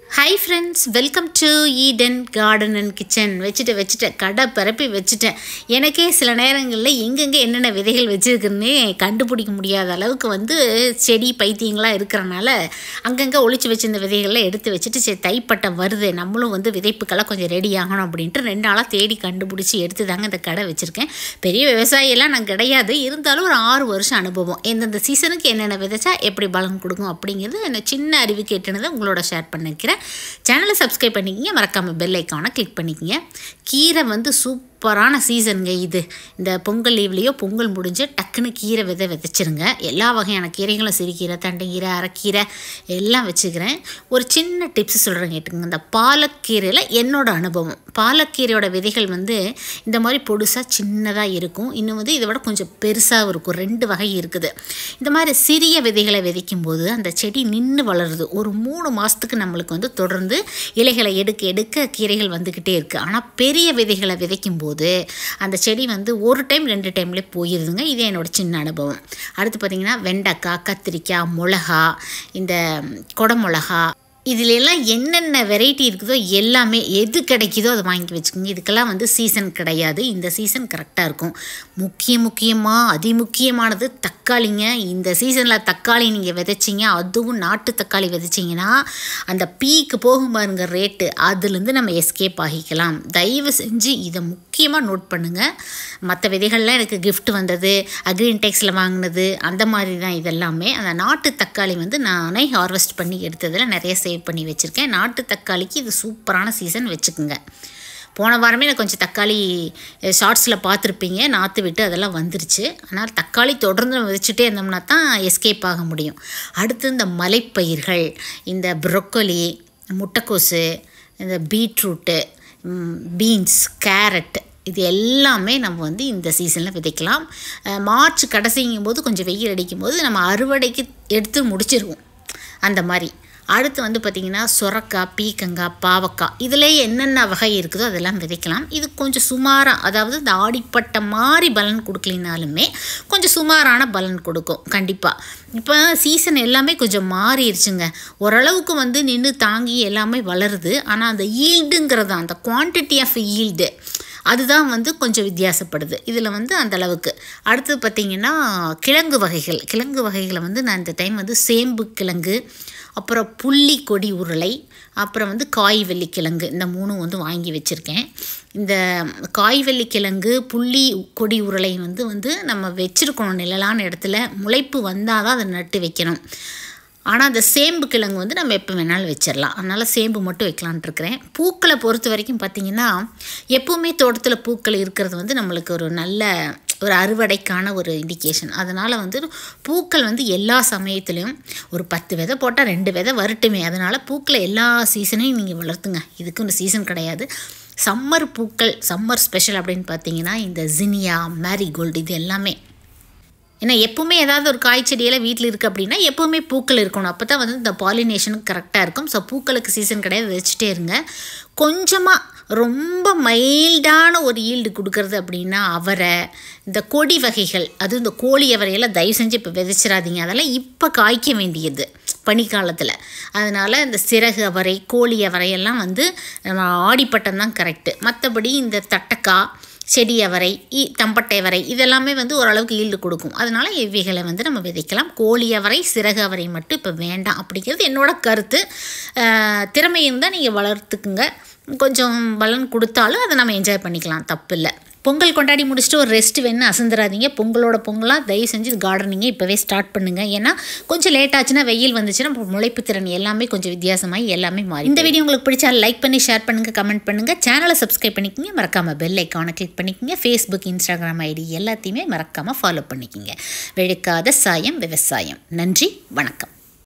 hi friends welcome to Eden garden and kitchen வச்சுட்டு வச்சுட்டேன் கடை பரப்பி வச்சுட்டேன் எனக்கே சில நேரங்களில் எங்கெங்கே என்னென்ன விதைகள் வச்சுருக்குன்னே கண்டுபிடிக்க முடியாத அளவுக்கு வந்து செடி பைத்தியங்களாக இருக்கிறனால அங்கங்கே ஒளிச்சு வச்சிருந்த விதைகள்லாம் எடுத்து வச்சுட்டு சரி தைப்பட்டம் வருது நம்மளும் வந்து விதைப்புக்கெல்லாம் கொஞ்சம் ரெடி ஆகணும் அப்படின்ட்டு ரெண்டு நாளாக தேடி கண்டுபிடிச்சி எடுத்து தாங்க இந்த கடை வச்சுருக்கேன் பெரிய விவசாயியெல்லாம் நான் கிடையாது இருந்தாலும் ஒரு ஆறு வருஷம் அனுபவம் எந்தெந்த சீசனுக்கு என்னென்ன விதைச்சா எப்படி பலன் கொடுக்கும் அப்படிங்கிறது என்ன சின்ன அறிவு கேட்டுனதை உங்களோட ஷேர் பண்ணிக்கிறேன் சேனலை சப்ஸ்கிரைப் பண்ணிக்கிங்க மறக்காமல் பெல் ஐக்கானை கிளிக் பண்ணிக்கிங்க கீரை வந்து சூப்பரான சீசனுங்க இது இந்த பொங்கல் லீவ்லேயோ பொங்கல் முடிஞ்சு டக்குன்னு கீரை விதை விதைச்சிருங்க எல்லா வகையான கீரைகளும் சிறுகீரை தண்டைக்கீரை அரைக்கீரை எல்லாம் வச்சுக்கிறேன் ஒரு சின்ன டிப்ஸ் சொல்கிறேன் கேட்டுங்க இந்த பாலக்கீரையில் என்னோட அனுபவம் பாலக்கீரையோட விதைகள் வந்து இந்த மாதிரி பொடுசாக சின்னதாக இருக்கும் இன்னும் வந்து இதை விட கொஞ்சம் பெருசாகவும் இருக்கும் ரெண்டு வகை இருக்குது இந்த மாதிரி சிறிய விதைகளை விதைக்கும் போது அந்த செடி நின்று வளருது ஒரு மூணு மாதத்துக்கு நம்மளுக்கு வந்து தொடர்ந்து இலைகளை எடுக்க எடுக்க கீரைகள் வந்துக்கிட்டே இருக்குது ஆனால் பெரிய விதைகளை விதைக்கும் போது அந்த செடி வந்து ஒரு டைம் ரெண்டு டைம்லேயே போயிருதுங்க இது என்னோட சின்ன அனுபவம் அடுத்து பார்த்திங்கன்னா வெண்டைக்காய் கத்திரிக்காய் மிளகா இந்த குடமிளகா இதில் எல்லாம் என்னென்ன வெரைட்டி இருக்குதோ எல்லாமே எது கிடைக்குதோ அதை வாங்கி வச்சுக்கோங்க இதுக்கெல்லாம் வந்து சீசன் கிடையாது இந்த சீசன் கரெக்டாக இருக்கும் முக்கிய முக்கியமாக அதிமுக்கியமானது தக்காளிங்க இந்த சீசனில் தக்காளி நீங்கள் விதைச்சிங்க அதுவும் நாட்டு தக்காளி விதைச்சிங்கன்னா அந்த பீக்கு போகும் பாருங்க ரேட்டு அதுலேருந்து நம்ம எஸ்கேப் ஆகிக்கலாம் தயவு செஞ்சு இதை முக்கியமாக நோட் பண்ணுங்கள் மற்ற விதைகள்லாம் எனக்கு கிஃப்ட் வந்தது அக்ரின்டெக்ஸில் வாங்கினது அந்த மாதிரி தான் இதெல்லாமே அந்த நாட்டு தக்காளி வந்து நானே ஹார்வெஸ்ட் பண்ணி எடுத்ததில் நிறைய சேவ் பண்ணி வச்சுருக்கேன் நாட்டு தக்காளிக்கு இது சூப்பரான சீசன் வச்சுக்கோங்க போன வாரமே நான் கொஞ்சம் தக்காளி ஷார்ட்ஸில் பார்த்துருப்பீங்க நாற்று விட்டு அதெல்லாம் வந்துருச்சு ஆனால் தக்காளி தொடர்ந்து வச்சுட்டே இருந்தோம்னா தான் எஸ்கேப் ஆக முடியும் அடுத்து இந்த மலைப்பயிர்கள் இந்த ப்ரொக்கோலி முட்டைக்கோசு இந்த பீட்ரூட்டு பீன்ஸ் கேரட் இது எல்லாமே நம்ம வந்து இந்த சீசனில் விதைக்கலாம் மார்ச் கடைசிங்கும் போது கொஞ்சம் வெயில் அடிக்கும் போது நம்ம அறுவடைக்கு எடுத்து முடிச்சிருவோம் அந்த மாதிரி அடுத்து வந்து பார்த்திங்கன்னா சுரக்காய் பீக்கங்காய் பாவக்காய் இதில் என்னென்ன வகை இருக்குதோ அதெல்லாம் விதைக்கலாம் இது கொஞ்சம் சுமாராக அதாவது இந்த ஆடிப்பட்ட மாதிரி பலன் கொடுக்கலினாலுமே கொஞ்சம் சுமாரான பலன் கொடுக்கும் கண்டிப்பாக இப்போ சீசன் எல்லாமே கொஞ்சம் மாறிடுச்சுங்க ஓரளவுக்கு வந்து நின்று தாங்கி எல்லாமே வளருது ஆனால் அந்த ஈல்டுங்கிறது அந்த குவான்டிட்டி ஆஃப் ஈல்டு அதுதான் வந்து கொஞ்சம் வித்தியாசப்படுது இதில் வந்து அந்த அளவுக்கு அடுத்தது பார்த்திங்கன்னா கிழங்கு வகைகள் கிழங்கு வகைகளை வந்து நான் இந்த டைம் வந்து சேம்பு கிழங்கு அப்புறம் புள்ளி கொடி உருளை அப்புறம் வந்து காய் கிழங்கு இந்த மூணும் வந்து வாங்கி வச்சுருக்கேன் இந்த காய் கிழங்கு புள்ளி கொடி உருளை வந்து வந்து நம்ம வச்சுருக்கணும் நிழலான இடத்துல முளைப்பு வந்தால் தான் அதை நட்டு வைக்கணும் ஆனால் அந்த சேம்பு கிழங்கு வந்து நம்ம எப்போ வேணாலும் வச்சிடலாம் அதனால் சேம்பு மட்டும் வைக்கலான்ட்டு இருக்கிறேன் பூக்களை பொறுத்த வரைக்கும் பார்த்திங்கன்னா எப்போவுமே தோட்டத்தில் பூக்கள் இருக்கிறது வந்து நம்மளுக்கு ஒரு நல்ல ஒரு அறுவடைக்கான ஒரு இண்டிகேஷன் அதனால் வந்து பூக்கள் வந்து எல்லா சமயத்துலேயும் ஒரு பத்து விதை போட்டால் ரெண்டு விதை வரட்டுமே அதனால் பூக்களை எல்லா சீசனையும் நீங்கள் வளர்த்துங்க இதுக்கு இந்த சீசன் கிடையாது சம்மர் பூக்கள் சம்மர் ஸ்பெஷல் அப்படின்னு பார்த்தீங்கன்னா இந்த ஜினியா மேரிகோல்டு இது எல்லாமே ஏன்னா எப்போவுமே ஏதாவது ஒரு காய் செடியெல்லாம் வீட்டில் இருக்குது அப்படின்னா எப்போவுமே பூக்கள் இருக்கணும் அப்போ தான் வந்து இந்த பாலினேஷனுக்கு கரெக்டாக இருக்கும் ஸோ பூக்களுக்கு சீசன் கிடையாது வச்சுட்டே இருங்க கொஞ்சமாக ரொம்ப மைல்டான ஒரு ஈல்டு கொடுக்கறது அப்படின்னா அவரை இந்த கொடி வகைகள் அதுவும் இந்த கோழி அவரையெல்லாம் தயவு செஞ்சு இப்போ விதைச்சிடாதீங்க அதெல்லாம் இப்போ காய்க்க வேண்டியது பனிக்காலத்தில் அதனால் இந்த சிறகு அவரை கோழி அவரையெல்லாம் வந்து நம்ம ஆடிப்பட்டம் தான் கரெக்டு மற்றபடி இந்த தட்டக்காய் செடி அவரை இ தம்பட்டை அவரை இதெல்லாமே வந்து ஓரளவுக்கு ஈல்டு கொடுக்கும் அதனால் இவைகளை வந்து நம்ம விதைக்கலாம் கோழி அவரை சிறகு அவரை மட்டும் இப்போ வேண்டாம் அப்படிங்கிறது என்னோட கருத்து திறமை இருந்தால் நீங்கள் வளர்த்துக்குங்க கொஞ்சம் பலன் கொடுத்தாலும் அதை நம்ம என்ஜாய் பண்ணிக்கலாம் தப்பு இல்லை பொங்கல் கொண்டாடி முடிச்சுட்டு ஒரு ரெஸ்ட் வேணும் அசந்துடாதீங்க பொங்கலோட பொங்கலாக தயவு செஞ்சு கார்டனிங்கை இப்போவே ஸ்டார்ட் பண்ணுங்கள் ஏன்னா கொஞ்சம் லேட் ஆச்சுன்னா வெயில் வந்துச்சுன்னா முளைப்பு திறன் எல்லாமே கொஞ்சம் வித்தியாசமாகி எல்லாமே மாறி இந்த வீடியோ உங்களுக்கு பிடிச்சா லைக் பண்ணி ஷேர் பண்ணுங்கள் கமெண்ட் பண்ணுங்கள் சேனலை சப்ஸ்கிரைப் பண்ணிக்கிங்க மறக்காமல் பெல் ஐக்கானை கிளிக் பண்ணிக்கிங்க ஃபேஸ்புக் இன்ஸ்டாகிராம் ஐடி எல்லாத்தையுமே மறக்காமல் ஃபாலோ பண்ணிக்கிங்க வெளுக்காத சாயம் விவசாயம் நன்றி வணக்கம்